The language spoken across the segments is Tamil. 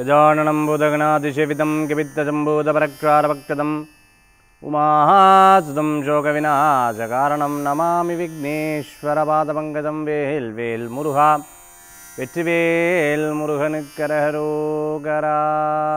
गजाननं बुधगणातिशेवितं कपित्तजम्बूतपरक्षारभक्तदम् उमासुतं शोकविनाशकारणं नमामि विघ्नेश्वरपादपङ्कजं வேல் வேல் முருகா வெற்றிவேல் முருகனுக்கரகரோகரா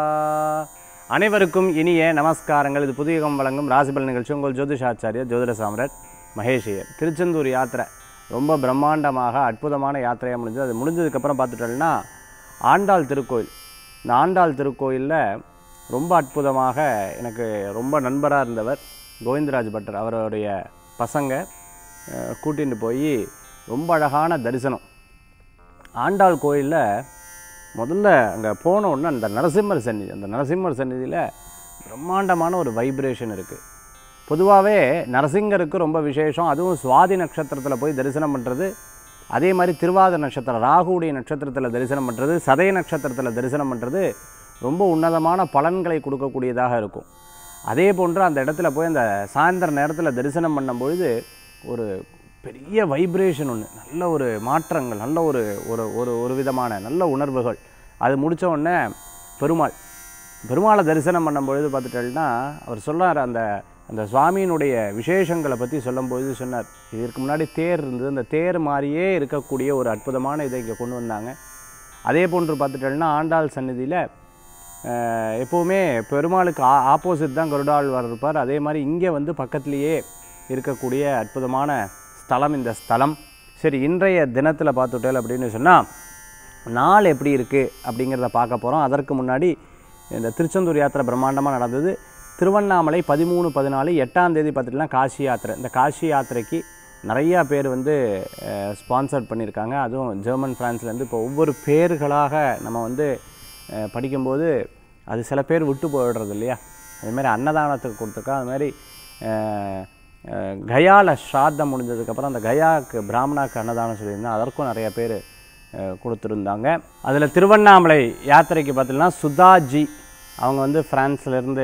அனைவருக்கும் இனிய நமஸ்காரங்கள் இது புதியகம் வழங்கும் ராசிபல் நிகழ்ச்சி உங்கள் ஜோதிஷாச்சாரியர் ஜோதிட சாம்ராட் மகேஷியர் திருச்செந்தூர் யாத்திரை ரொம்ப பிரம்மாண்டமாக அற்புதமான யாத்திரையாக முடிஞ்சது அது முடிஞ்சதுக்கப்புறம் பார்த்துட்டோம்னா ஆண்டாள் திருக்கோயில் இந்த ஆண்டாள் திருக்கோயிலில் ரொம்ப அற்புதமாக எனக்கு ரொம்ப நண்பராக இருந்தவர் கோவிந்தராஜ் பட்டர் அவருடைய பசங்க அஹ், கூட்டிட்டு போய் ரொம்ப அழகான தரிசனம் ஆண்டாள் கோயிலில் முதல்ல அங்கே போன உடனே அந்த நரசிம்மர் சந்நிதி அந்த நரசிம்மர் சந்நிதியில் பிரம்மாண்டமான ஒரு வைப்ரேஷன் இருக்குது பொதுவாகவே நரசிங்கருக்கு ரொம்ப விசேஷம் அதுவும் சுவாதி நட்சத்திரத்தில் போய் தரிசனம் பண்ணுறது அதே மாதிரி திருவாத நட்சத்திரம் ராகுடைய நட்சத்திரத்தில் தரிசனம் பண்ணுறது சதய நட்சத்திரத்தில் தரிசனம் பண்ணுறது ரொம்ப உன்னதமான பலன்களை கொடுக்கக்கூடியதாக இருக்கும் அதே போன்று அந்த இடத்துல போய் அந்த சாயந்தர நேரத்தில் தரிசனம் பண்ணும்பொழுது ஒரு பெரிய வைப்ரேஷன் ஒன்று நல்ல ஒரு மாற்றங்கள் நல்ல ஒரு ஒரு ஒரு ஒரு விதமான நல்ல உணர்வுகள் அது முடிச்ச உடனே பெருமாள் பெருமாளை தரிசனம் பண்ணும்பொழுது பார்த்துட்டேன்னா அவர் சொல்றார் அந்த அந்த சுவாமியினுடைய விசேஷங்களை பற்றி சொல்லும்பொழுது சொன்னார் இதற்கு முன்னாடி தேர் இருந்தது அந்த தேர் மாதிரியே இருக்கக்கூடிய ஒரு அற்புதமான இதை இங்கே கொண்டு வந்தாங்க அதே போன்று பார்த்துட்டேன்னா ஆண்டாள் சந்நிதியில் அஹ், எப்போவுமே பெருமாளுக்கு ஆ ஆப்போசிட் தான் கருடாழ்வார் இருப்பார் அதே மாதிரி இங்கே வந்து பக்கத்துலேயே இருக்கக்கூடிய அற்புதமான ஸ்தலம் இந்த ஸ்தலம் சரி இன்றைய தினத்தில் பார்த்துட்டேல் அப்படின்னு சொன்னால் நாள் எப்படி இருக்குது அப்படிங்கிறத பார்க்க போகிறோம் அதற்கு முன்னாடி இந்த திருச்செந்தூர் யாத்திரை பிரம்மாண்டமாக நடந்தது திருவண்ணாமலை பதிமூணு பதினாலு எட்டாம் தேதி பார்த்துட்டுலாம் காசி யாத்திரை இந்த காசி யாத்திரைக்கு நிறையா பேர் வந்து ஸ்பான்சர் பண்ணியிருக்காங்க அதுவும் ஜெர்மன் ஃப்ரான்ஸ்லேருந்து இப்போ ஒவ்வொரு பேர்களாக நம்ம வந்து அஹ், படிக்கும்போது அது சில பேர் விட்டு போயிடுறது இல்லையா அதே மாதிரி அன்னதானத்துக்கு கொடுத்துருக்கா அது மாதிரி அஹ், அஹ், கயால ஸ்ராத்தம் முடிஞ்சதுக்கப்புறம் அந்த கயாவுக்கு பிராமணாக்கு அன்னதானம் சொல்லியிருந்தேன் அதற்கும் நிறைய பேர் அஹ், கொடுத்துருந்தாங்க அதில் திருவண்ணாமலை யாத்திரைக்கு பார்த்தீங்கன்னா சுதாஜி அவங்க வந்து ஃப்ரான்ஸ்லேருந்து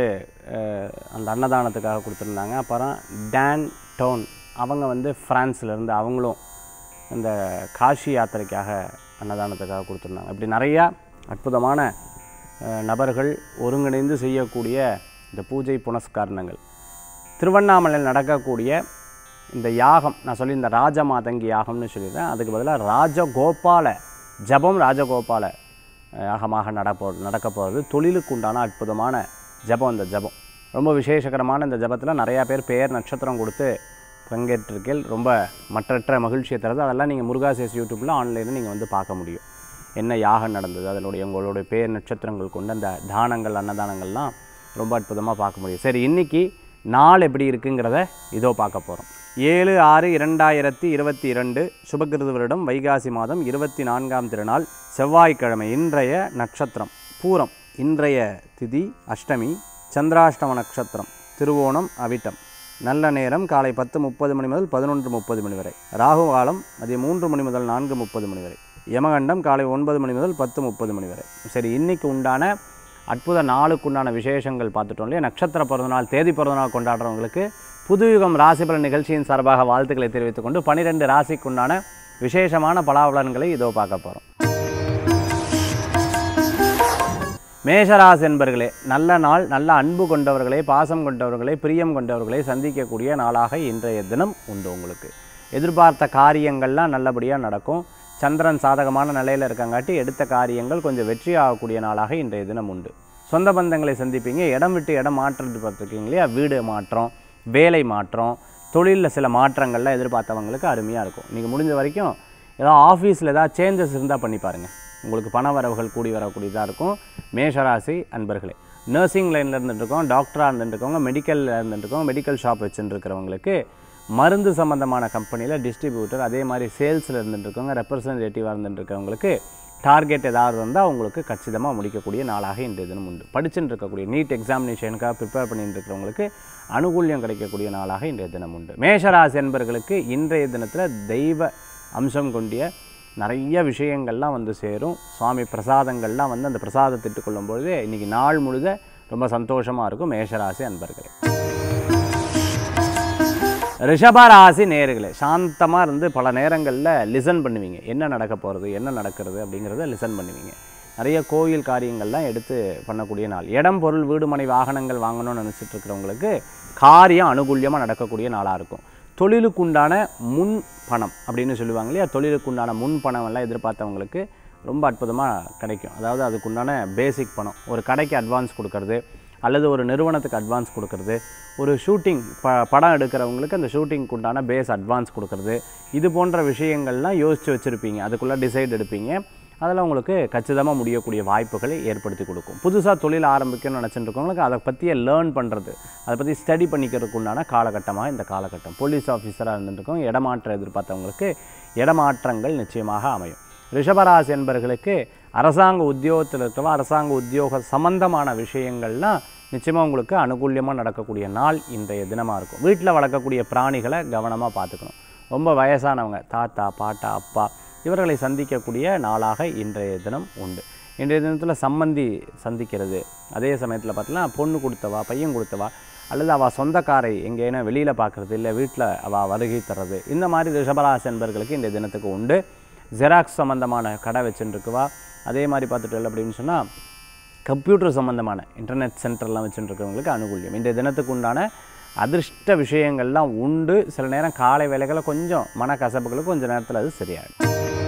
அந்த அன்னதானத்துக்காக கொடுத்துருந்தாங்க அப்புறம் டான் டோன் அவங்க வந்து ஃப்ரான்ஸ்லேருந்து அவங்களும் இந்த காஷி யாத்திரைக்காக அன்னதானத்துக்காக கொடுத்துருந்தாங்க இப்படி நிறையா அற்புதமான அஹ், நபர்கள் ஒருங்கிணைந்து செய்யக்கூடிய இந்த பூஜை புனஸ்காரணங்கள் திருவண்ணாமலையில் நடக்கக்கூடிய இந்த யாகம் நான் சொல்லி இந்த ராஜமாதங்கி யாகம்னு சொல்லிடுறேன் அதுக்கு பதிலாக ராஜகோபால ஜபம் ராஜகோபால அஹ், யாகமாக நடப்போ நடக்க போகிறது தொழிலுக்கு உண்டான அற்புதமான ஜபம் இந்த ஜபம் ரொம்ப விசேஷகரமான இந்த ஜபத்தில் நிறையா பேர் பெயர் நட்சத்திரம் கொடுத்து பங்கேற்றிருக்கேன் ரொம்ப மற்றற்ற மகிழ்ச்சியை தருது அதெல்லாம் நீங்கள் முருகாசேஸ் யூடியூப்பில் ஆன்லைனில் நீங்கள் வந்து பார்க்க முடியும் என்ன யாகம் நடந்தது அதனுடைய உங்களுடைய பேர் நட்சத்திரங்கள் கொண்டு அந்த தானங்கள் அன்னதானங்கள்லாம் ரொம்ப அற்புதமாக பார்க்க முடியும் சரி இன்னைக்கு நாள் எப்படி இருக்குங்கிறத இதோ பார்க்க போகிறோம் ஏழு ஆறு இரண்டாயிரத்தி இருபத்தி இரண்டு சுபகிருது வருடம் வைகாசி மாதம் இருபத்தி நான்காம் திருநாள் செவ்வாய்க்கிழமை இன்றைய நட்சத்திரம் பூரம் இன்றைய திதி அஷ்டமி சந்திராஷ்டம நட்சத்திரம் திருவோணம் அவிட்டம் நல்ல நேரம் காலை பத்து முப்பது மணி முதல் பதினொன்று முப்பது மணி வரை ராகு காலம் மதியம் மூன்று மணி முதல் நான்கு முப்பது மணி வரை யமகண்டம் காலை ஒன்பது மணி முதல் பத்து முப்பது மணி வரை சரி இன்னைக்கு உண்டான அற்புத நாளுக்குண்டான விசேஷங்கள் பார்த்துட்டோம் இல்லையா நட்சத்திர பிறந்தநாள் தேதி பிறந்தநாள் கொண்டாடுறவங்களுக்கு புதுயுகம் ராசிபலன் நிகழ்ச்சியின் சார்பாக வாழ்த்துக்களை தெரிவித்துக் கொண்டு பனிரெண்டு ராசிக்குண்டான விசேஷமான பலாபலன்களை இதோ பார்க்க போகிறோம் மேஷராசி என்பர்களே நல்ல நாள் நல்ல அன்பு கொண்டவர்களே பாசம் கொண்டவர்களே பிரியம் கொண்டவர்களே சந்திக்கக்கூடிய நாளாக இன்றைய தினம் உண்டு உங்களுக்கு எதிர்பார்த்த காரியங்கள்லாம் நல்லபடியாக நடக்கும் சந்திரன் சாதகமான நிலையில் இருக்கங்காட்டி எடுத்த காரியங்கள் கொஞ்சம் வெற்றி ஆகக்கூடிய நாளாக இன்றைய தினம் உண்டு சொந்த பந்தங்களை சந்திப்பீங்க இடம் விட்டு இடம் மாற்றுறது பார்த்துருக்கீங்க இல்லையா வீடு மாற்றம் வேலை மாற்றம் தொழிலில் சில மாற்றங்கள்லாம் எதிர்பார்த்தவங்களுக்கு அருமையாக இருக்கும் நீங்கள் முடிஞ்ச வரைக்கும் ஏதாவது ஆஃபீஸில் ஏதாவது சேஞ்சஸ் இருந்தால் பண்ணி பாருங்கள் உங்களுக்கு பண வரவுகள் கூடி வரக்கூடியதாக இருக்கும் மேஷராசி அன்பர்களே நர்சிங் லைனில் இருந்துட்டுருக்கோம் டாக்டராக இருந்துட்டுருக்கவங்க மெடிக்கலில் இருந்துட்டுருக்கோங்க மெடிக்கல் ஷாப் வச்சுருக்கிறவங்களுக்கு மருந்து சம்மந்தமான கம்பெனியில் டிஸ்ட்ரிபியூட்டர் அதே மாதிரி சேல்ஸில் இருந்துட்டுருக்கவங்க ரெப்ரசன்டேட்டிவாக இருந்துட்டுருக்கவங்களுக்கு டார்கெட் ஏதாவது இருந்தால் உங்களுக்கு கச்சிதமாக முடிக்கக்கூடிய நாளாக இன்றைய தினம் உண்டு படிச்சுட்டு இருக்கக்கூடிய நீட் எக்ஸாமினேஷனுக்காக ப்ரிப்பேர் பண்ணிட்டு இருக்கிறவங்களுக்கு அனுகூல்யம் கிடைக்கக்கூடிய நாளாக இன்றைய தினம் உண்டு மேஷராசி என்பர்களுக்கு இன்றைய தினத்தில் தெய்வ அம்சம் கொண்டிய நிறைய விஷயங்கள்லாம் வந்து சேரும் சுவாமி பிரசாதங்கள்லாம் வந்து அந்த பிரசாதத்தை கொள்ளும்பொழுது இன்றைக்கி நாள் முழுத ரொம்ப சந்தோஷமாக இருக்கும் மேஷராசி அன்பர்களே ரிஷபராசி நேர்களே சாந்தமாக இருந்து பல நேரங்களில் லிசன் பண்ணுவீங்க என்ன நடக்க போகிறது என்ன நடக்கிறது அப்படிங்கிறத லிசன் பண்ணுவீங்க நிறைய கோயில் காரியங்கள்லாம் எடுத்து பண்ணக்கூடிய நாள் இடம் பொருள் வீடு மனை வாகனங்கள் வாங்கணும்னு நினச்சிட்டு இருக்கிறவங்களுக்கு காரியம் அனுகூல்யமாக நடக்கக்கூடிய நாளாக இருக்கும் தொழிலுக்கு உண்டான முன் பணம் அப்படின்னு சொல்லுவாங்க இல்லையா தொழிலுக்கு உண்டான முன் பணம் எல்லாம் எதிர்பார்த்தவங்களுக்கு ரொம்ப அற்புதமாக கிடைக்கும் அதாவது அதுக்குண்டான பேசிக் பணம் ஒரு கடைக்கு அட்வான்ஸ் கொடுக்கறது அல்லது ஒரு நிறுவனத்துக்கு அட்வான்ஸ் கொடுக்கறது ஒரு ஷூட்டிங் ப படம் எடுக்கிறவங்களுக்கு அந்த ஷூட்டிங்க்கு உண்டான பேஸ் அட்வான்ஸ் கொடுக்கறது இது போன்ற விஷயங்கள்லாம் யோசித்து வச்சுருப்பீங்க அதுக்குள்ளே டிசைட் எடுப்பீங்க அதில் உங்களுக்கு கச்சிதமாக முடியக்கூடிய வாய்ப்புகளை ஏற்படுத்தி கொடுக்கும் புதுசாக தொழில் ஆரம்பிக்கணும்னு நினச்சிட்டு இருக்கவங்களுக்கு அதை பற்றிய லேர்ன் பண்ணுறது அதை பற்றி ஸ்டடி பண்ணிக்கிறதுக்கு உண்டான காலகட்டமாக இந்த காலகட்டம் போலீஸ் ஆஃபீஸராக இருந்துருக்கோம் இடமாற்றம் எதிர்பார்த்தவங்களுக்கு இடமாற்றங்கள் நிச்சயமாக அமையும் ரிஷபராசி என்பர்களுக்கு அரசாங்க உத்தியோகத்தில் இருக்கிறவங்க அரசாங்க உத்தியோக சம்பந்தமான விஷயங்கள்லாம் நிச்சயமாக உங்களுக்கு அனுகூல்யமாக நடக்கக்கூடிய நாள் இன்றைய தினமாக இருக்கும் வீட்டில் வளர்க்கக்கூடிய பிராணிகளை கவனமாக பார்த்துக்கணும் ரொம்ப வயசானவங்க தாத்தா பாட்டா அப்பா இவர்களை சந்திக்கக்கூடிய நாளாக இன்றைய தினம் உண்டு இன்றைய தினத்தில் சம்மந்தி சந்திக்கிறது அதே சமயத்தில் பார்த்தீங்கன்னா பொண்ணு கொடுத்தவா பையன் கொடுத்தவா அல்லது அவள் சொந்தக்காரை எங்கேனா வெளியில் பார்க்குறது இல்லை வீட்டில் அவள் வருகை தர்றது இந்த மாதிரி ரிஷபராசி என்பர்களுக்கு இன்றைய தினத்துக்கு உண்டு ஜெராக்ஸ் சம்மந்தமான கடை வச்சுருக்குவா அதே மாதிரி பார்த்துட்டு அப்படின்னு சொன்னால் கம்ப்யூட்டர் சம்மந்தமான இன்டர்நெட் சென்டர்லாம் வச்சுட்டு இருக்கிறவங்களுக்கு அனுகூல்யம் இன்றைய தினத்துக்கு உண்டான அதிர்ஷ்ட விஷயங்கள்லாம் உண்டு சில நேரம் காலை வேலைகளில் கொஞ்சம் மனக்கசப்புகளுக்கு கொஞ்சம் நேரத்தில் அது சரியாயிடும்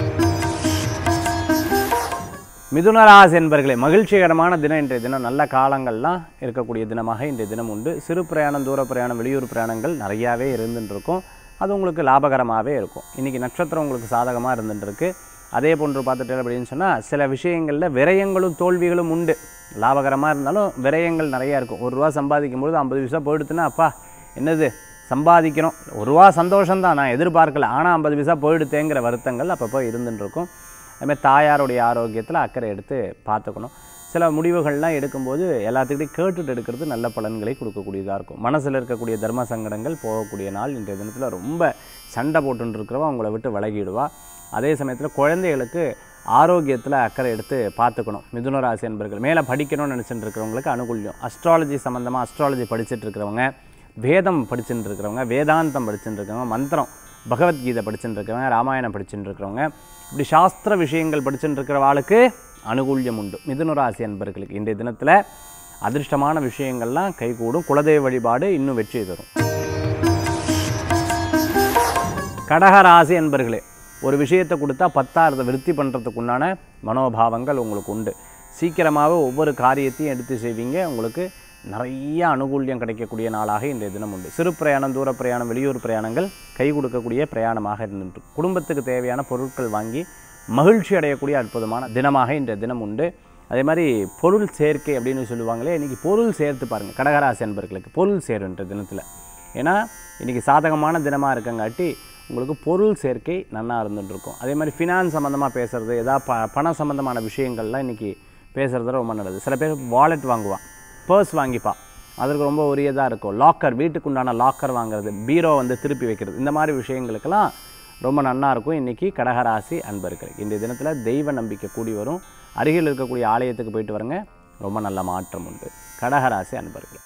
மிதுன ராசி என்பர்களே மகிழ்ச்சிகரமான தினம் இன்றைய தினம் நல்ல காலங்கள்லாம் இருக்கக்கூடிய தினமாக இன்றைய தினம் உண்டு சிறு பிரயாணம் தூர பிரயாணம் வெளியூர் பிரயாணங்கள் நிறையாவே இருந்துட்டு இருக்கும் அது உங்களுக்கு லாபகரமாகவே இருக்கும் இன்றைக்கி நட்சத்திரம் உங்களுக்கு சாதகமாக இருந்துட்டு இருக்கு அதே போன்று பார்த்துட்டு அப்படின்னு சொன்னால் சில விஷயங்களில் விரயங்களும் தோல்விகளும் உண்டு லாபகரமாக இருந்தாலும் விரயங்கள் நிறையா இருக்கும் ஒரு ரூபா சம்பாதிக்கும் பொழுது ஐம்பது பைசா போயிடுத்துன்னா அப்பா என்னது சம்பாதிக்கணும் ஒரு ரூபா சந்தோஷம்தான் நான் எதிர்பார்க்கல ஆனால் ஐம்பது பைசா போயிடுத்தேங்கிற வருத்தங்கள் அப்பப்போ இருந்துட்டு இருக்கும் அதுமாதிரி தாயாருடைய ஆரோக்கியத்தில் அக்கறை எடுத்து பார்த்துக்கணும் சில முடிவுகள்லாம் எடுக்கும்போது எல்லாத்துக்கிட்டையும் கேட்டுட்டு எடுக்கிறது நல்ல பலன்களை கொடுக்கக்கூடியதாக இருக்கும் மனசில் இருக்கக்கூடிய தர்ம சங்கடங்கள் போகக்கூடிய நாள் இன்றைய தினத்தில் ரொம்ப சண்டை போட்டுன்னு இருக்கிறவா அவங்கள விட்டு விலகிடுவா அதே சமயத்தில் குழந்தைகளுக்கு ஆரோக்கியத்தில் அக்கறை எடுத்து பார்த்துக்கணும் மிதுன ராசி என்பர்கள் மேலே படிக்கணும்னு நினச்சிட்டு இருக்கிறவங்களுக்கு அனுகூல்யம் அஸ்ட்ராலஜி சம்மந்தமாக அஸ்ட்ராலஜி படிச்சுட்டு இருக்கிறவங்க வேதம் படிச்சுட்டு இருக்கிறவங்க வேதாந்தம் படிச்சுட்டு இருக்கிறவங்க மந்திரம் பகவத்கீதை படிச்சுட்டு இருக்கிறவங்க ராமாயணம் படிச்சுட்டு இருக்கிறவங்க இப்படி சாஸ்திர விஷயங்கள் படிச்சுட்டு இருக்கிறவாளுக்கு அனுகூல்யம் உண்டு மிதுன ராசி அன்பர்களுக்கு இன்றைய தினத்தில் அதிர்ஷ்டமான விஷயங்கள்லாம் கைகூடும் குலதெய்வ வழிபாடு இன்னும் வெற்றி தரும் கடகராசி என்பர்களே ஒரு விஷயத்தை கொடுத்தா பத்தாயிரத்தை விருத்தி பண்ணுறதுக்கு உண்டான மனோபாவங்கள் உங்களுக்கு உண்டு சீக்கிரமாகவே ஒவ்வொரு காரியத்தையும் எடுத்து செய்வீங்க உங்களுக்கு நிறைய அனுகூல்யம் கிடைக்கக்கூடிய நாளாக இன்றைய தினம் உண்டு சிறு பிரயாணம் தூர பிரயாணம் வெளியூர் பிரயாணங்கள் கை கொடுக்கக்கூடிய பிரயாணமாக இருந்துட்டு குடும்பத்துக்கு தேவையான பொருட்கள் வாங்கி மகிழ்ச்சி அடையக்கூடிய அற்புதமான தினமாக இன்றைய தினம் உண்டு அதே மாதிரி பொருள் சேர்க்கை அப்படின்னு சொல்லுவாங்களே இன்றைக்கி பொருள் சேர்த்து பாருங்கள் கடகராசி அன்பர்களுக்கு பொருள் சேரும் இன்றைய தினத்தில் ஏன்னா இன்றைக்கி சாதகமான தினமாக இருக்கங்காட்டி உங்களுக்கு பொருள் சேர்க்கை நன்னா இருந்துட்டு இருக்கும் அதே மாதிரி ஃபினான்ஸ் சம்மந்தமாக பேசுகிறது ஏதாவது ப பண சம்மந்தமான விஷயங்கள்லாம் இன்றைக்கி பேசுகிறது ரொம்ப நல்லது சில பேர் வாலெட் வாங்குவான் பர்ஸ் வாங்கிப்பா அதற்கு ரொம்ப உரியதாக இருக்கும் லாக்கர் வீட்டுக்கு உண்டான லாக்கர் வாங்குறது பீரோ வந்து திருப்பி வைக்கிறது இந்த மாதிரி விஷயங்களுக்கெல்லாம் ரொம்ப நன்னா இருக்கும் இன்றைக்கி கடகராசி அன்பர்கள் இன்றைய தினத்தில் தெய்வ நம்பிக்கை கூடி வரும் அருகில் இருக்கக்கூடிய ஆலயத்துக்கு போயிட்டு வரங்க ரொம்ப நல்ல மாற்றம் உண்டு கடகராசி அன்பர்கள்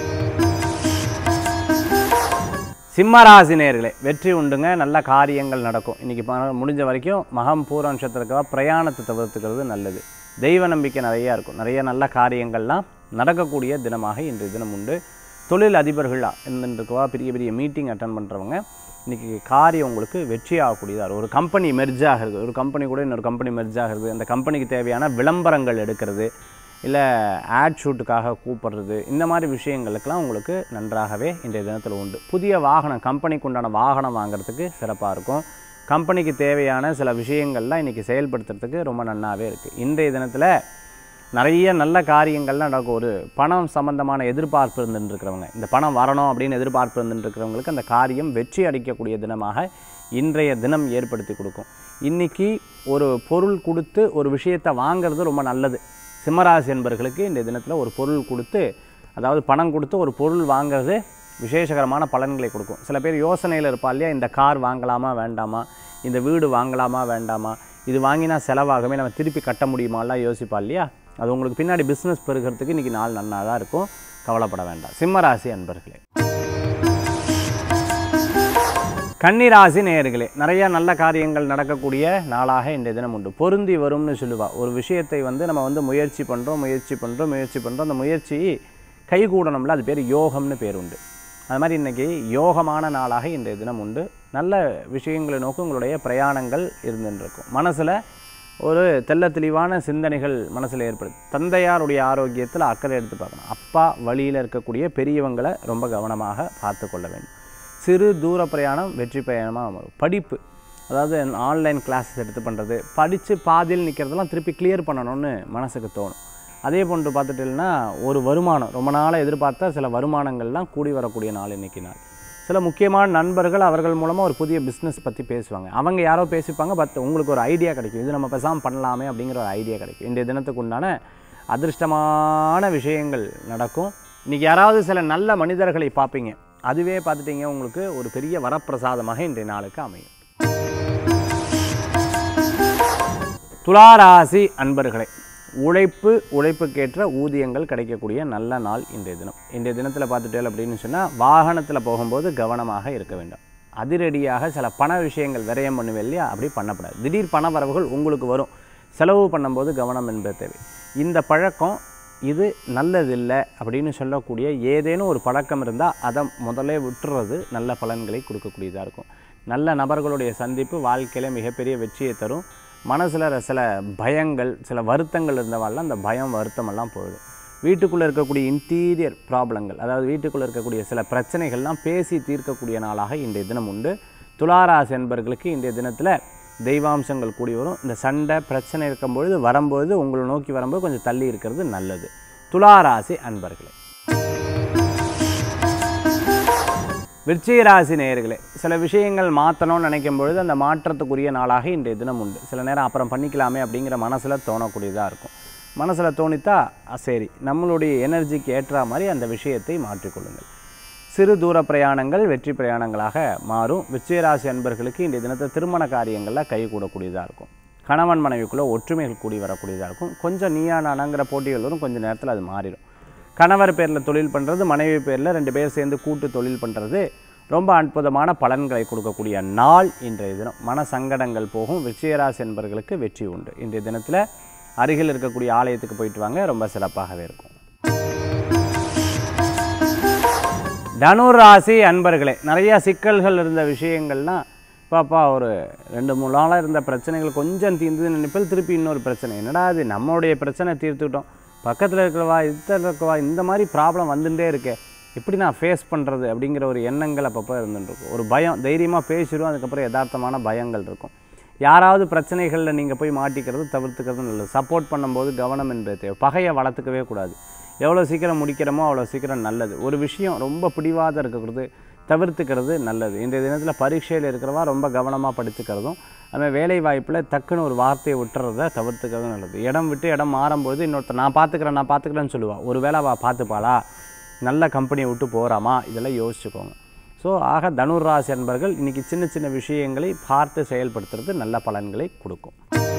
சிம்மராசி நேர்களே வெற்றி உண்டுங்க நல்ல காரியங்கள் நடக்கும் இன்றைக்கி முடிஞ்ச வரைக்கும் மகம் பூர நட்சத்திரக்காக பிரயாணத்தை தவிர்த்துக்கிறது நல்லது தெய்வ நம்பிக்கை நிறையா இருக்கும் நிறைய நல்ல காரியங்கள்லாம் நடக்கக்கூடிய தினமாக இன்றைய தினம் உண்டு தொழில் அதிபர்களாக இருந்துருக்கவா பெரிய பெரிய மீட்டிங் அட்டன் பண்ணுறவங்க இன்றைக்கி காரியம் உங்களுக்கு வெற்றி ஆகக்கூடியதாக இருக்கும் ஒரு கம்பெனி மெர்ஜ் ஆகிறது ஒரு கம்பெனி கூட இன்னொரு கம்பெனி மெர்ஜ் ஆகிறது அந்த கம்பெனிக்கு தேவையான விளம்பரங்கள் எடுக்கிறது இல்லை ஆட் ஷூட்டுக்காக கூப்பிடுறது இந்த மாதிரி விஷயங்களுக்கெல்லாம் உங்களுக்கு நன்றாகவே இன்றைய தினத்தில் உண்டு புதிய வாகனம் கம்பெனிக்கு உண்டான வாகனம் வாங்குறதுக்கு சிறப்பாக இருக்கும் கம்பெனிக்கு தேவையான சில விஷயங்கள்லாம் இன்றைக்கி செயல்படுத்துறதுக்கு ரொம்ப நன்னாவே இருக்குது இன்றைய தினத்தில் நிறைய நல்ல காரியங்கள்லாம் நடக்கும் ஒரு பணம் சம்பந்தமான எதிர்பார்ப்பு இருந்துருக்கிறவங்க இந்த பணம் வரணும் அப்படின்னு எதிர்பார்ப்பு இருந்துருக்கிறவங்களுக்கு அந்த காரியம் வெற்றி அடிக்கக்கூடிய தினமாக இன்றைய தினம் ஏற்படுத்தி கொடுக்கும் இன்றைக்கி ஒரு பொருள் கொடுத்து ஒரு விஷயத்தை வாங்குறது ரொம்ப நல்லது சிம்மராசி என்பர்களுக்கு இந்த தினத்தில் ஒரு பொருள் கொடுத்து அதாவது பணம் கொடுத்து ஒரு பொருள் வாங்குறது விசேஷகரமான பலன்களை கொடுக்கும் சில பேர் யோசனையில் இருப்பா இல்லையா இந்த கார் வாங்கலாமா வேண்டாமா இந்த வீடு வாங்கலாமா வேண்டாமா இது வாங்கினா செலவாகவே நம்ம திருப்பி கட்ட முடியுமாலாம் யோசிப்பா இல்லையா அது உங்களுக்கு பின்னாடி பிஸ்னஸ் பெருகிறதுக்கு இன்றைக்கி நாள் நன்னா தான் இருக்கும் கவலைப்பட வேண்டாம் சிம்மராசி அன்பர்களே கன்னிராசி நேயர்களே நிறைய நல்ல காரியங்கள் நடக்கக்கூடிய நாளாக இன்றைய தினம் உண்டு பொருந்தி வரும்னு சொல்லுவா ஒரு விஷயத்தை வந்து நம்ம வந்து முயற்சி பண்ணுறோம் முயற்சி பண்ணுறோம் முயற்சி பண்ணுறோம் அந்த முயற்சி கைகூடணும்ல அது பேர் யோகம்னு பேர் உண்டு அது மாதிரி இன்றைக்கி யோகமான நாளாக இன்றைய தினம் உண்டு நல்ல விஷயங்களை நோக்கி உங்களுடைய பிரயாணங்கள் இருந்துருக்கும் மனசில் ஒரு தெள்ள தெளிவான சிந்தனைகள் மனசில் ஏற்படுது தந்தையாருடைய ஆரோக்கியத்தில் அக்கறை எடுத்து பார்க்கணும் அப்பா வழியில் இருக்கக்கூடிய பெரியவங்களை ரொம்ப கவனமாக பார்த்து கொள்ள வேண்டும் சிறு தூர பிரயாணம் வெற்றி பிரயாணமாக வரும் படிப்பு அதாவது ஆன்லைன் கிளாஸஸ் எடுத்து பண்ணுறது படித்து பாதியில் நிற்கிறதெல்லாம் திருப்பி கிளியர் பண்ணணும்னு மனசுக்கு தோணும் அதே போன்று பார்த்துட்டீங்கன்னா ஒரு வருமானம் ரொம்ப நாளாக எதிர்பார்த்த சில வருமானங்கள்லாம் கூடி வரக்கூடிய நாள் இன்னைக்கு நாள் சில முக்கியமான நண்பர்கள் அவர்கள் மூலமாக ஒரு புதிய பிஸ்னஸ் பற்றி பேசுவாங்க அவங்க யாரோ பேசிப்பாங்க பட் உங்களுக்கு ஒரு ஐடியா கிடைக்கும் இது நம்ம பேசாமல் பண்ணலாமே அப்படிங்கிற ஒரு ஐடியா கிடைக்கும் இன்றைய தினத்துக்கு உண்டான அதிர்ஷ்டமான விஷயங்கள் நடக்கும் இன்றைக்கி யாராவது சில நல்ல மனிதர்களை பார்ப்பீங்க அதுவே பார்த்துட்டீங்க உங்களுக்கு ஒரு பெரிய வரப்பிரசாதமாக இன்றைய நாளுக்கு அமையும் துளாராசி அன்பர்களே உழைப்பு உழைப்புக்கேற்ற ஊதியங்கள் கிடைக்கக்கூடிய நல்ல நாள் இன்றைய தினம் இன்றைய தினத்தில் பார்த்துட்டேன் அப்படின்னு சொன்னால் வாகனத்தில் போகும்போது கவனமாக இருக்க வேண்டும் அதிரடியாக சில பண விஷயங்கள் விரயம் பண்ணுவேன் இல்லையா அப்படி பண்ணக்கூடாது திடீர் பண வரவுகள் உங்களுக்கு வரும் செலவு பண்ணும்போது கவனம் என்பது தேவை இந்த பழக்கம் இது நல்லதில்லை அப்படின்னு சொல்லக்கூடிய ஏதேனும் ஒரு பழக்கம் இருந்தால் அதை முதல்ல விட்டுறது நல்ல பலன்களை கொடுக்கக்கூடியதாக இருக்கும் நல்ல நபர்களுடைய சந்திப்பு வாழ்க்கையில் மிகப்பெரிய வெற்றியை தரும் மனசில் சில பயங்கள் சில வருத்தங்கள் இருந்தவாள்லாம் அந்த பயம் வருத்தம் எல்லாம் போயிடும் வீட்டுக்குள்ளே இருக்கக்கூடிய இன்டீரியர் ப்ராப்ளங்கள் அதாவது வீட்டுக்குள்ளே இருக்கக்கூடிய சில பிரச்சனைகள்லாம் பேசி தீர்க்கக்கூடிய நாளாக இன்றைய தினம் உண்டு துளாராசி என்பர்களுக்கு இன்றைய தினத்தில் தெய்வாம்சங்கள் கூடி வரும் இந்த சண்டை பிரச்சனை இருக்கும்பொழுது வரும்பொழுது உங்களை நோக்கி வரும்போது கொஞ்சம் தள்ளி இருக்கிறது நல்லது துளாராசி அன்பர்களே விருச்சிக ராசி நேயர்களே சில விஷயங்கள் மாற்றணும்னு நினைக்கும் பொழுது அந்த மாற்றத்துக்குரிய நாளாக இன்றைய தினம் உண்டு சில நேரம் அப்புறம் பண்ணிக்கலாமே அப்படிங்கிற மனசில் தோணக்கூடியதாக இருக்கும் மனசில் தோணித்தா அ, சரி நம்மளுடைய எனர்ஜிக்கு ஏற்ற மாதிரி அந்த விஷயத்தை மாற்றிக்கொள்ளுங்கள் சிறு தூர பிரயாணங்கள் வெற்றி பிரயாணங்களாக மாறும் விருச்சிகராசி அன்பர்களுக்கு இன்றைய தினத்தை திருமண காரியங்களில் கைகூடக்கூடியதாக இருக்கும் கணவன் மனைவிக்குள்ளே ஒற்றுமைகள் கூடி வரக்கூடியதாக இருக்கும் கொஞ்சம் நீயா நானாங்கிற போட்டிகள் வரும் கொஞ்சம் நேரத்தில் அது மாறிடும் கணவர் பேரில் தொழில் பண்ணுறது மனைவி பேரில் ரெண்டு பேர் சேர்ந்து கூட்டு தொழில் பண்ணுறது ரொம்ப அற்புதமான பலன்களை கொடுக்கக்கூடிய நாள் இன்றைய தினம் மன சங்கடங்கள் போகும் விருச்சிகராசி என்பர்களுக்கு வெற்றி உண்டு இன்றைய தினத்தில் அருகில் இருக்கக்கூடிய ஆலயத்துக்கு போயிட்டு வாங்க ரொம்ப சிறப்பாகவே இருக்கும் தனுர் ராசி அன்பர்களே நிறைய சிக்கல்கள் இருந்த விஷயங்கள்லாம் பாப்பா ஒரு ரெண்டு மூணு நாளாக இருந்த பிரச்சனைகள் கொஞ்சம் தீர்ந்து நினைப்பில் திருப்பி இன்னொரு பிரச்சனை என்னடா அது நம்மளுடைய பிரச்சனை தீர்த்துக்கிட்டோம் பக்கத்தில் இருக்கிறவா இதில் இருக்கவா இந்த மாதிரி ப்ராப்ளம் வந்துட்டே இருக்கே எப்படி நான் ஃபேஸ் பண்ணுறது அப்படிங்கிற ஒரு எண்ணங்கள் அப்பப்போ இருந்துருக்கும் ஒரு பயம் தைரியமாக பேசிடுவோம் அதுக்கப்புறம் யதார்த்தமான பயங்கள் இருக்கும் யாராவது பிரச்சனைகளில் நீங்கள் போய் மாட்டிக்கிறது தவிர்த்துக்கிறது நல்லது சப்போர்ட் பண்ணும்போது கவனம் என்பது தேவை பகையை வளர்த்துக்கவே கூடாது எவ்வளோ சீக்கிரம் முடிக்கிறோமோ அவ்வளோ சீக்கிரம் நல்லது ஒரு விஷயம் ரொம்ப பிடிவாத இருக்கிறது தவிர்த்துக்கிறது நல்லது இன்றைய தினத்தில் பரீட்சையில் இருக்கிறவா ரொம்ப கவனமாக படித்துக்கிறதும் அதுமாதிரி வேலை வாய்ப்பில் டக்குன்னு ஒரு வார்த்தையை விட்டுறத தவிர்த்துக்கிறது நல்லது இடம் விட்டு இடம் மாறும்பொழுது இன்னொருத்தர் நான் பார்த்துக்கிறேன் நான் பார்த்துக்கிறேன்னு சொல்லுவா ஒரு வேளை அவள் பார்த்துப்பாளா நல்ல கம்பெனியை விட்டு போகிறாமா இதெல்லாம் யோசிச்சுக்கோங்க ஸோ ஆக தனுர் ராசி அன்பர்கள் இன்றைக்கி சின்ன சின்ன விஷயங்களை பார்த்து செயல்படுத்துறது நல்ல பலன்களை கொடுக்கும்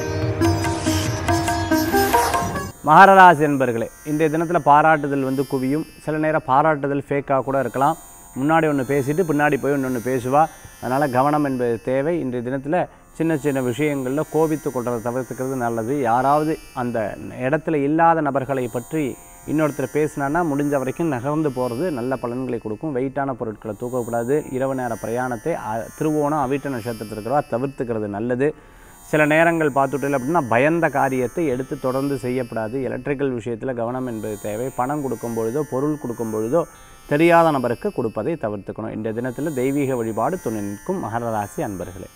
மகரராசி என்பர்களே இன்றைய தினத்தில் பாராட்டுதல் வந்து குவியும் சில நேரம் பாராட்டுதல் ஃபேக்காக கூட இருக்கலாம் முன்னாடி ஒன்று பேசிட்டு பின்னாடி போய் ஒன்று ஒன்று பேசுவா அதனால் கவனம் என்பது தேவை இன்றைய தினத்தில் சின்ன சின்ன விஷயங்களில் கோபித்து கொள்றதை தவிர்த்துக்கிறது நல்லது யாராவது அந்த இடத்துல இல்லாத நபர்களை பற்றி இன்னொருத்தர் பேசினான்னா முடிஞ்ச வரைக்கும் நகர்ந்து போகிறது நல்ல பலன்களை கொடுக்கும் வெயிட்டான பொருட்களை தூக்கக்கூடாது இரவு நேர பிரயாணத்தை அ- திருவோணம் அவிட்ட நட்சத்திரத்தில் இருக்கிறவா தவிர்த்துக்கிறது நல்லது சில நேரங்கள் பார்த்துட்டு அப்படின்னா பயந்த காரியத்தை எடுத்து தொடர்ந்து செய்யப்படாது எலக்ட்ரிக்கல் விஷயத்தில் கவனம் என்பது தேவை பணம் கொடுக்கும் பொழுதோ பொருள் கொடுக்கும் பொழுதோ தெரியாத நபருக்கு கொடுப்பதை தவிர்த்துக்கணும் இந்த தினத்தில் தெய்வீக வழிபாடு துணை நிற்கும் மகர ராசி அன்பர்களே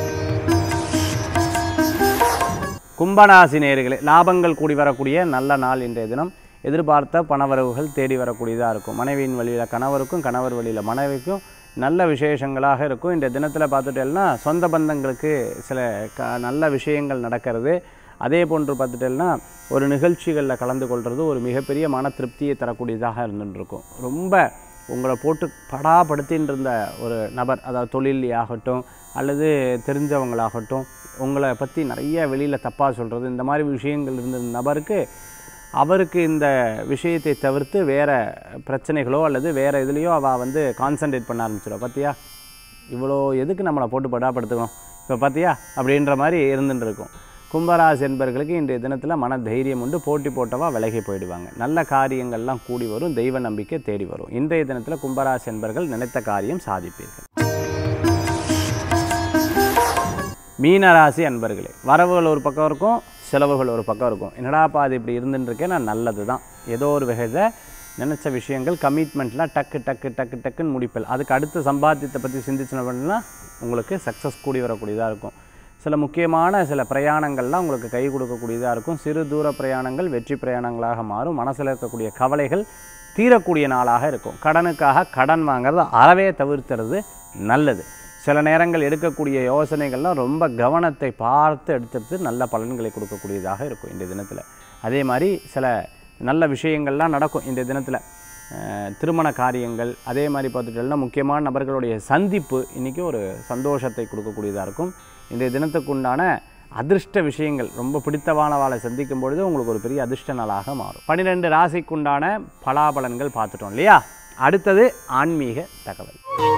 கும்பராசி நேயர்களே லாபங்கள் கூடி வரக்கூடிய நல்ல நாள் இன்றைய தினம் எதிர்பார்த்த பணவரவுகள் தேடி வரக்கூடியதாக இருக்கும் மனைவியின் வழியில் கணவருக்கும் கணவர் வழியில் மனைவிக்கும் நல்ல விசேஷங்களாக இருக்கும் இந்த தினத்தில் பார்த்துட்டேன்னா சொந்த பந்தங்களுக்கு சில க நல்ல விஷயங்கள் நடக்கிறது அதே போன்று பார்த்துட்டேன்னா ஒரு நிகழ்ச்சிகளில் கலந்து கொள்வது ஒரு மிகப்பெரிய மன திருப்தியை தரக்கூடியதாக இருந்துட்டு இருக்கும் ரொம்ப உங்களை போட்டு படாப்படுத்தின்னு இருந்த ஒரு நபர் அதாவது தொழில் ஆகட்டும் அல்லது தெரிஞ்சவங்களாகட்டும் உங்களை பற்றி நிறைய வெளியில் தப்பாக சொல்கிறது இந்த மாதிரி விஷயங்கள் இருந்த நபருக்கு அவருக்கு இந்த விஷயத்தை தவிர்த்து வேறு பிரச்சனைகளோ அல்லது வேறு இதுலேயோ அவள் வந்து கான்சன்ட்ரேட் பண்ண ஆரம்பிச்சிடுவா பார்த்தியா இவ்வளோ எதுக்கு நம்மளை போட்டு படாப்படுத்துக்கணும் இப்போ பார்த்தியா அப்படின்ற மாதிரி இருந்துட்டு இருக்கும் கும்பராசி என்பர்களுக்கு இன்றைய தினத்தில் மன தைரியம் உண்டு போட்டி போட்டவா விலகி போயிடுவாங்க நல்ல காரியங்கள்லாம் கூடி வரும் தெய்வ நம்பிக்கை தேடி வரும் இன்றைய தினத்தில் கும்பராசி என்பர்கள் நினைத்த காரியம் சாதிப்பீர்கள் மீனராசி அன்பர்களே வரவுகள் ஒரு பக்கம் இருக்கும் செலவுகள் ஒரு பக்கம் இருக்கும் என்னடாப்பா அது இப்படி இருந்துட்டு இருக்கேன் நான் நல்லது தான் ஏதோ ஒரு வகையில் நினச்ச விஷயங்கள் கமிட்மெண்ட்லாம் டக்கு டக்கு டக்கு டக்குன்னு முடிப்பல் அதுக்கு அடுத்த சம்பாத்தியத்தை பற்றி சிந்திச்சுனா உங்களுக்கு சக்ஸஸ் கூடி வரக்கூடியதாக இருக்கும் சில முக்கியமான சில பிரயாணங்கள்லாம் உங்களுக்கு கை கொடுக்கக்கூடியதாக இருக்கும் சிறு தூர பிரயாணங்கள் வெற்றி பிரயாணங்களாக மாறும் மனசில் இருக்கக்கூடிய கவலைகள் தீரக்கூடிய நாளாக இருக்கும் கடனுக்காக கடன் வாங்குறது அறவே தவிர்த்துறது நல்லது சில நேரங்கள் எடுக்கக்கூடிய யோசனைகள்லாம் ரொம்ப கவனத்தை பார்த்து எடுத்துட்டு நல்ல பலன்களை கொடுக்கக்கூடியதாக இருக்கும் இந்த தினத்தில் அதே மாதிரி சில நல்ல விஷயங்கள்லாம் நடக்கும் இந்த தினத்தில் திருமண காரியங்கள் அதே மாதிரி பார்த்துட்டோம்னா முக்கியமான நபர்களுடைய சந்திப்பு இன்றைக்கி ஒரு சந்தோஷத்தை கொடுக்கக்கூடியதாக இருக்கும் இன்றைய தினத்துக்குண்டான அதிர்ஷ்ட விஷயங்கள் ரொம்ப பிடித்தமானவாளை சந்திக்கும் பொழுது உங்களுக்கு ஒரு பெரிய அதிர்ஷ்ட நாளாக மாறும் பன்னிரெண்டு ராசிக்குண்டான பலாபலன்கள் பார்த்துட்டோம் இல்லையா அடுத்தது ஆன்மீக தகவல்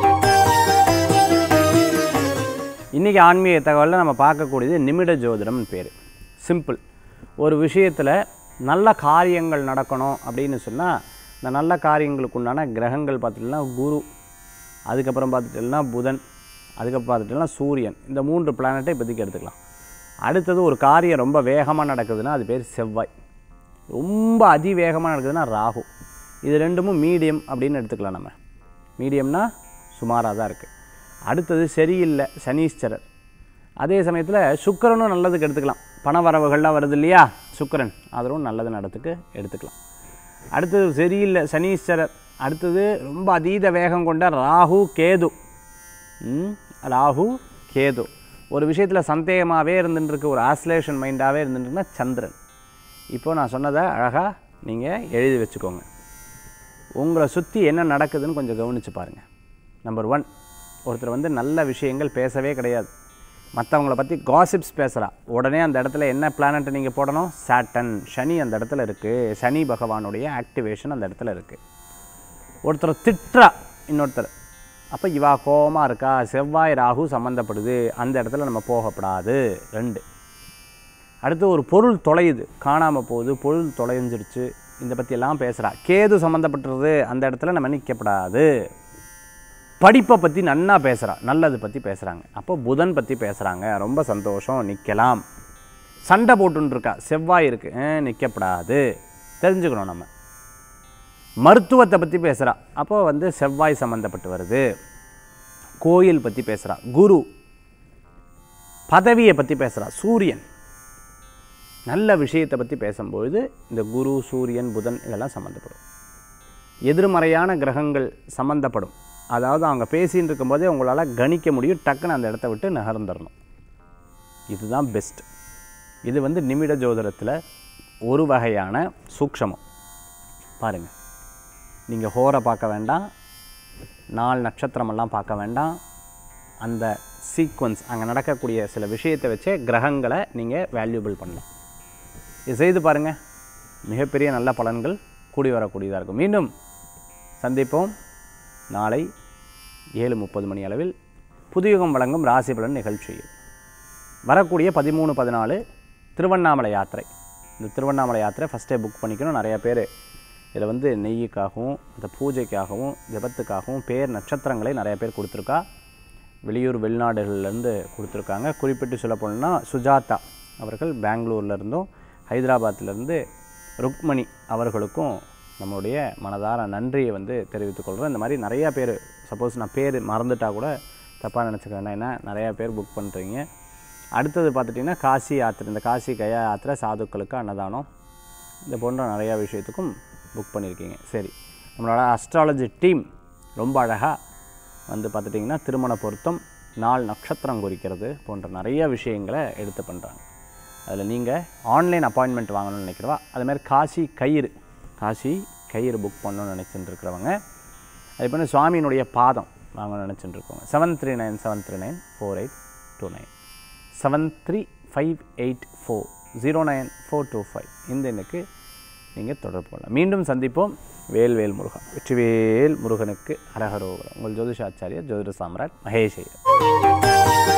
இன்றைக்கி ஆன்மீக தகவலில் நம்ம பார்க்கக்கூடியது நிமிட ஜோதிடம்னு பேர் சிம்பிள் ஒரு விஷயத்தில் நல்ல காரியங்கள் நடக்கணும் அப்படின்னு சொன்னால் இந்த நல்ல காரியங்களுக்கு உண்டான கிரகங்கள் பார்த்துட்டோம்னா குரு அதுக்கப்புறம் பார்த்துட்டோம்னா புதன் அதுக்கப்புறம் பார்த்துட்டோம்னா சூரியன் இந்த மூன்று பிளானட்டை இப்போதைக்கு எடுத்துக்கலாம் அடுத்தது ஒரு காரியம் ரொம்ப வேகமாக நடக்குதுன்னா அது பேர் செவ்வாய் ரொம்ப அதிவேகமாக நடக்குதுன்னா ராகு இது ரெண்டுமும் மீடியம் அப்படின்னு எடுத்துக்கலாம் நம்ம மீடியம்னா சுமாராக தான் இருக்குது அடுத்தது சரியில்லை சனீஸ்வரர் அதே சமயத்தில் சுக்கிரனும் நல்லதுக்கு எடுத்துக்கலாம் பண வரவுகள்லாம் வருது இல்லையா சுக்கிரன் அதுவும் நல்லது நடத்துக்கு எடுத்துக்கலாம் அடுத்தது சரியில்லை சனீஸ்வரர் அடுத்தது ரொம்ப அதீத வேகம் கொண்ட ராகு கேது ம், ராகு கேது ஒரு விஷயத்தில் சந்தேகமாகவே இருந்துட்டுருக்கு ஒரு ஆஸ்லேஷன் மைண்டாகவே இருந்துட்டுருக்குன்னா சந்திரன் இப்போ நான் சொன்னதை அழகாக நீங்கள் எழுதி வச்சுக்கோங்க உங்களை சுற்றி என்ன நடக்குதுன்னு கொஞ்சம் கவனித்து பாருங்கள் நம்பர் ஒன் ஒருத்தர் வந்து நல்ல விஷயங்கள் பேசவே கிடையாது மற்றவங்கள பற்றி காசிப்ஸ் பேசுகிறா உடனே அந்த இடத்துல என்ன பிளானட்டை நீங்கள் போடணும் சாட்டன் சனி அந்த இடத்துல இருக்குது சனி பகவானுடைய ஆக்டிவேஷன் அந்த இடத்துல இருக்குது ஒருத்தர் திட்டுறா இன்னொருத்தர் அப்போ இவா கோபமாக இருக்கா செவ்வாய் ராகு சம்மந்தப்படுது அந்த இடத்துல நம்ம போகப்படாது ரெண்டு அடுத்து ஒரு பொருள் தொலையுது காணாமல் போகுது பொருள் தொலைஞ்சிருச்சு இந்த பற்றியெல்லாம் பேசுகிறா கேது சம்மந்தப்பட்டுறது அந்த இடத்துல நம்ம நிற்கப்படாது படிப்பை பற்றி நன்னா பேசுகிறா நல்லது பற்றி பேசுகிறாங்க அப்போ புதன் பற்றி பேசுகிறாங்க ரொம்ப சந்தோஷம் நிற்கலாம் சண்டை போட்டுன்னு இருக்கா செவ்வாய் இருக்குது நிற்கப்படாது தெரிஞ்சுக்கணும் நம்ம மருத்துவத்தை பற்றி பேசுகிறா அப்போ வந்து செவ்வாய் சம்மந்தப்பட்டு வருது கோயில் பற்றி பேசுகிறா குரு பதவியை பற்றி பேசுகிறா சூரியன் நல்ல விஷயத்தை பற்றி பேசும்பொழுது இந்த குரு சூரியன் புதன் இதெல்லாம் சம்மந்தப்படும் எதிர்மறையான கிரகங்கள் சம்மந்தப்படும் அதாவது அவங்க பேசின்னு இருக்கும்போதே உங்களால் கணிக்க முடியும் டக்குன்னு அந்த இடத்த விட்டு நகர்ந்துடணும் இதுதான் பெஸ்ட் இது வந்து நிமிட ஜோதிடத்தில் ஒரு வகையான சூக்ஷமம் பாருங்கள் நீங்கள் ஹோரை பார்க்க வேண்டாம் நாலு நட்சத்திரமெல்லாம் பார்க்க வேண்டாம் அந்த சீக்வன்ஸ் அங்கே நடக்கக்கூடிய சில விஷயத்தை வச்சே கிரகங்களை நீங்கள் வேல்யூபிள் பண்ணலாம் இது செய்து பாருங்கள் மிகப்பெரிய நல்ல பலன்கள் கூடி வரக்கூடியதாக இருக்கும் மீண்டும் சந்திப்போம் நாளை ஏழு முப்பது மணி அளவில் புதுயுகம் வழங்கும் ராசி பலன் நிகழ்ச்சியில் வரக்கூடிய பதிமூணு பதினாலு திருவண்ணாமலை யாத்திரை இந்த திருவண்ணாமலை யாத்திரை ஃபஸ்ட்டே புக் பண்ணிக்கணும் நிறையா பேர் இதில் வந்து நெய்யுக்காகவும் இந்த பூஜைக்காகவும் ஜபத்துக்காகவும் பேர் நட்சத்திரங்களை நிறைய பேர் கொடுத்துருக்கா வெளியூர் வெளிநாடுகள்லேருந்து கொடுத்துருக்காங்க குறிப்பிட்டு சொல்ல போனோம்னா சுஜாதா அவர்கள் பெங்களூர்லேருந்தும் ஹைதராபாத்லேருந்து ருக்மணி அவர்களுக்கும் நம்மளுடைய மனதார நன்றியை வந்து தெரிவித்துக் கொள்கிறோம் இந்த மாதிரி நிறையா பேர் சப்போஸ் நான் பேர் மறந்துட்டா கூட தப்பாக நினச்சிக்க வேண்டாம் ஏன்னா நிறையா பேர் புக் பண்ணுறீங்க அடுத்தது பார்த்துட்டிங்கன்னா காசி யாத்திரை இந்த காசி கயா யாத்திரை சாதுக்களுக்கு அன்னதானம் இது போன்ற நிறையா விஷயத்துக்கும் புக் பண்ணியிருக்கீங்க சரி நம்மளோட அஸ்ட்ராலஜி டீம் ரொம்ப அழகாக வந்து பார்த்துட்டிங்கன்னா திருமண பொருத்தம் நாள் நட்சத்திரம் குறிக்கிறது போன்ற நிறைய விஷயங்களை எடுத்து பண்ணுறாங்க அதில் நீங்கள் ஆன்லைன் அப்பாயின்மெண்ட் வாங்கணும்னு நினைக்கிறவா அது மாதிரி காசி கயிறு காசி கயிறு புக் பண்ணணும்னு நினச்சிட்டு இருக்கிறவங்க அதே பண்ணி சுவாமியினுடைய பாதம் வாங்கணும்னு நினச்சிட்டு இருக்கவங்க seven three nine seven three nine four eight two nine seven three five eight four zero nine four two five இந்த எண்ணுக்கு நீங்கள் தொடர்பு கொள்ளலாம் மீண்டும் சந்திப்போம் வேல்வேல் முருகன் வெற்றிவேல் முருகனுக்கு அரகரோகரம் உங்கள் ஜோதிஷாச்சாரியர் ஜோதிட சாம்ராட் மகேஷ் ஐயர்